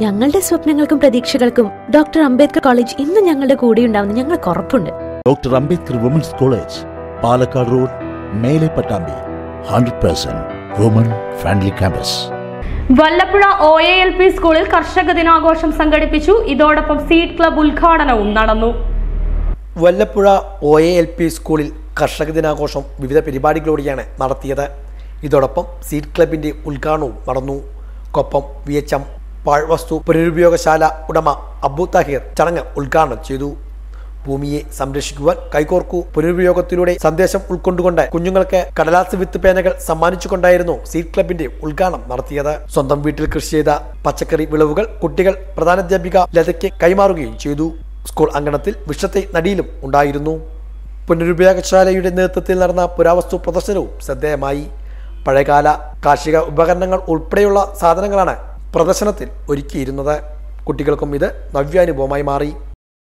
ഞങ്ങളുടെ സ്വപ്നങ്ങൾക്കും പ്രതീക്ഷകൾക്കും ഡോക്ടർ അംബേദ്കർ കോളേജ് ഇന്നും ഞങ്ങളുടെ കൂടെ ഉണ്ടാവുന്ന ഞങ്ങൾക്ക് ഉറപ്പുണ്ട് doctor Ambedkar women's college Palakkad road മേലെ Pattambi hundred percent woman friendly campus Vallappuzha O A L P സ്കൂളിൽ കർഷക ദിനാഘോഷം സംഘടിപ്പിച്ചു ഇതോടൊപ്പം സീഡ് ക്ലബ് ഉദ്ഘാടനവും നടന്നു Vallappuzha O A L P സ്കൂളിൽ കർഷക ദിനാഘോഷം വിവിധ പരിപാടികളോടെയാണ് നടത്തിയത് ഇതോടൊപ്പം സീഡ് ക്ലബിന്റെ ഉദ്ഘാടനവും നടന്നു കൊപ്പം വി എച്ച് എം പാഴ്വസ്തു പുനരുപയോഗശാല ഉടമ അബു താഹിർ ചടങ്ങ് ഉദ്ഘാടനം ചെയ്തു ഭൂമിയെ സംരക്ഷിക്കുവാൻ കൈകോർക്കൂ പുനരുപയോഗത്തിലൂടെ സന്ദേശം ഉൾക്കൊണ്ടുകൊണ്ട് കുഞ്ഞുങ്ങൾക്ക് കടലാസ് വിത്ത് പേനകൾ സമ്മാനിച്ചുകൊണ്ടായിരുന്നു സീഡ് ക്ലബിന്റെ ഉദ്ഘാടനം നടത്തിയത് സ്വന്തം വീട്ടിൽ കൃഷി ചെയ്ത പച്ചക്കറി വിളവുകൾ കുട്ടികൾ പ്രധാനാധ്യാപിക ലതയ്ക്ക് കൈമാറുകയും ചെയ്തു സ്കൂൾ അങ്കണത്തിൽ വിഷത്തെ നടിയിലും ഉണ്ടായിരുന്നു പുനരുപയോഗശാലയുടെ നേതൃത്വത്തിൽ നടന്ന പുരാവസ്തു പ്രദർശനവും ശ്രദ്ധേയമായി പഴയകാല കാർഷിക ഉപകരണങ്ങൾ ഉൾപ്പെടെയുള്ള സാധനങ്ങളാണ് പ്രദർശനത്തിൽ ഒരുക്കിയിരുന്നത് കുട്ടികൾക്കും ഇത് നവ്യാനുഭവമായി മാറി